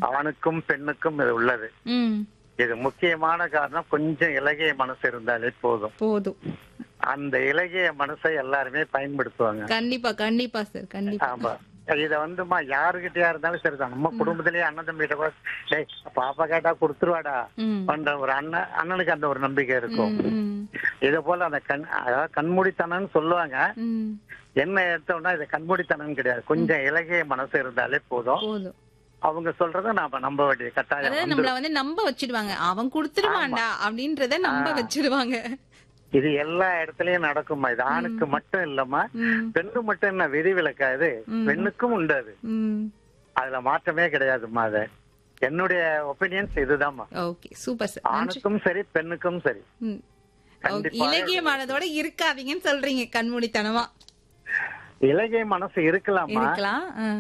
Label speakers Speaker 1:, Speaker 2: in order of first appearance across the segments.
Speaker 1: ஆணுக்கும் பெண்ணுக்கும் இது உள்ளது
Speaker 2: ம்
Speaker 1: இது முக்கியமான காரணம் கொஞ்சம் இலகிய மனசு இருந்தாலே போதும்
Speaker 2: போதும்
Speaker 1: அந்த இலகிய மனசை எல்லாருமே பயன்படுத்துவாங்க
Speaker 2: கண்டிப்பா கண்டிப்பா சார் கண்டிப்பா
Speaker 1: ஆமா இத வந்துமா யாருகிட்டயா இருந்தாலும் சரிதான் நம்ம குடும்பத்திலேயே அண்ணன் தம்பி கிட்ட கூட, டேய் பாப்பா கேட்டா கொடுத்துருவாடா
Speaker 2: ம்
Speaker 1: பண்ற ஒரு அண்ணன் அண்ணனுக்கு அந்த ஒரு நம்பிக்கை இருக்கும்
Speaker 2: ம்
Speaker 1: இத போல அந்த கண் அதாவது கண்மூடித்தனம்னு சொல்லுவாங்க
Speaker 2: ம்
Speaker 1: என்ன எடுத்தோம்னா இது கண்மூடித்தனம் கிடையாது கொஞ்சம் இலகிய மனசு இருந்தாலே போதும்
Speaker 2: போதும்
Speaker 1: அவங்க சொல்றத நாம நம்ப வேண்டிய கட்டாயம்
Speaker 2: அதாவது நம்மள வந்து நம்ப வச்சிடுவாங்க அவன் கொடுத்துருவான்டா அப்படின்றத நம்ப வச்சிடுவாங்க
Speaker 1: இது எல்லா இடத்துலயும் நடக்குமா இது ஆணுக்கு மட்டும் இல்லம்மா
Speaker 2: ம்
Speaker 1: பெண்ணு மட்டும் என்ன விதிவிலக்கா இது
Speaker 2: ம்.
Speaker 1: பெண்ணுக்கும் உண்டு அது
Speaker 2: ம்
Speaker 1: அதுல மாற்றமே கிடையாதும்மா அது என்னுடைய ஒப்பீனியன்ஸ் இதுதாம்மா
Speaker 2: ஓகே சூப்பர் சார் நன்றி
Speaker 1: ஆணுக்கும் சரி பெண்ணுக்கும் சரி
Speaker 2: ம்
Speaker 1: கண்டிப்பா.
Speaker 2: இலக்கியமானதோட இருக்காதீங்கன்னு சொல்றீங்க கண்மூடித்தனமா
Speaker 1: இலகிய மனசு இருக்கலாமா
Speaker 2: இருக்கலாம்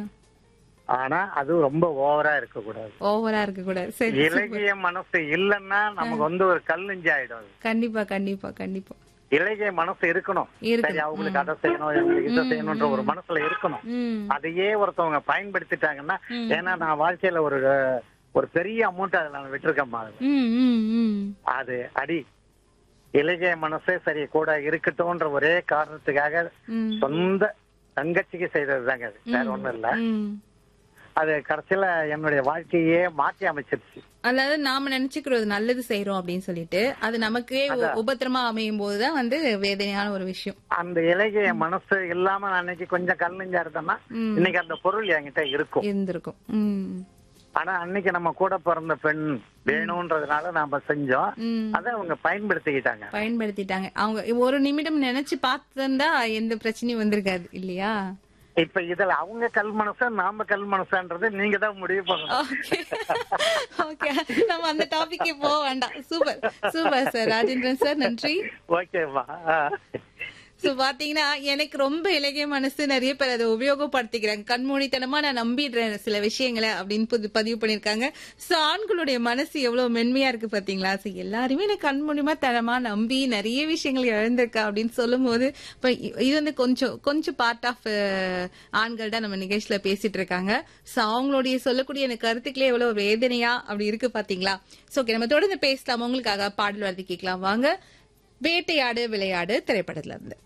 Speaker 1: ஆனா அது ரொம்ப ஓவரா இருக்க கூடாது
Speaker 2: ஓவரா இருக்க கூடாது சரி
Speaker 1: இலகிய மனசு இல்லைன்னா நமக்கு வந்து ஒரு கல் நெஞ்சு ஆயிடும் அது.
Speaker 2: கண்டிப்பா கண்டிப்பா கண்டிப்பா
Speaker 1: இலகிய மனசு இருக்கணும்
Speaker 2: இருக்கணும்.
Speaker 1: சரி அவங்களுக்கு அதை செய்யணும் இவங்களுக்கு இதை செய்யணும்ன்ற ஒரு மனசுல இருக்கணும்
Speaker 2: ம்
Speaker 1: அதையே ஒருத்தவங்க பயன்படுத்திட்டாங்கன்னா
Speaker 2: ம்.
Speaker 1: ஏன்னா நான் வாழ்க்கையில ஒரு ஒரு பெரிய அமௌண்ட் அதுல நான் விட்டுருக்கேம்மா அதுல.
Speaker 2: ம் ம் ம்
Speaker 1: அது அடி இலகிய மனசே சரி கூட இருக்கட்டும்ன்ற ஒரே காரணத்துக்காக
Speaker 2: ம்
Speaker 1: சொந்த தங்கச்சிக்கு செய்தது தாங்க அது வேற ஒண்ணும் இல்ல
Speaker 2: ம்
Speaker 1: அது கடைசியில என்னுடைய வாழ்க்கையே மாற்றி அமைச்சிருச்சு
Speaker 2: அதாவது நாம நினைச்சுக்கிறது நல்லது செய்யறோம் அப்படின்னு சொல்லிட்டு அது நமக்கே உ- உபத்திரமா அமையும் போதுதான் வந்து வேதனையான ஒரு விஷயம்
Speaker 1: அந்த இலகிய மனசு இல்லாம நான் அன்னைக்கு கொஞ்சம் கல் நெஞ்சா இருந்தேன்னா
Speaker 2: ம்.
Speaker 1: இன்னைக்கு அந்த பொருள் என்கிட்ட இருக்கும்
Speaker 2: இருந்திருக்கும் ம்
Speaker 1: ஆனா அன்னைக்கு நம்ம கூட பிறந்த பெண் வேணும்ன்றதுனால நாம செஞ்சோம்
Speaker 2: ம்
Speaker 1: அதை அவங்க பயன்படுத்திக்கிட்டாங்க
Speaker 2: பயன்படுத்திட்டாங்க அவங்க ஒரு நிமிடம் நினைச்சு பார்த்திருந்தா எந்த பிரச்சனையும் வந்திருக்காது இல்லையா
Speaker 1: இப்ப இதுல அவங்க கல் மனசா நாம கல் மனசான்றது நீங்க தான் முடிவு பண்ணணும்
Speaker 2: ஓகே ஓகே நம்ம அந்த டாபிக்கே போக வேண்டாம் super super sir Rajendran sir நன்றி
Speaker 1: ஓகேவா
Speaker 2: சோ பாத்தீங்கன்னா எனக்கு ரொம்ப இலகிய மனசு நிறைய பேர் அதை உபயோகப்படுத்திக்கிறாங்க கண்மூடித்தனமா நான் நம்பிடுறேன் சில விஷயங்களை அப்படின்னு புது பதிவு பண்ணிருக்காங்க சோ ஆண்களுடைய மனசு எவ்வளவு மென்மையா இருக்கு பாத்தீங்களா சோ எல்லாருமே நான் கண்மூடிமா தனமா நம்பி நிறைய விஷயங்கள் இழந்திருக்கா அப்படின்னு சொல்லும் போது இப்ப இ- இது வந்து கொஞ்சம் கொஞ்சம் பார்ட் ஆஃப் ஆண்கள் தான் நம்ம நிகழ்ச்சியில பேசிட்டு இருக்காங்க சோ அவங்களுடைய சொல்லக்கூடிய எனக்கு கருத்துக்களே எவ்வளவு வேதனையா அப்படி இருக்கு பாத்தீங்களா சோ ஓகே நம்ம தொடர்ந்து பேசலாம் உங்களுக்காக பாடல் வருது கேட்கலாம் வாங்க வேட்டையாடு விளையாடு திரைப்படத்துல இருந்து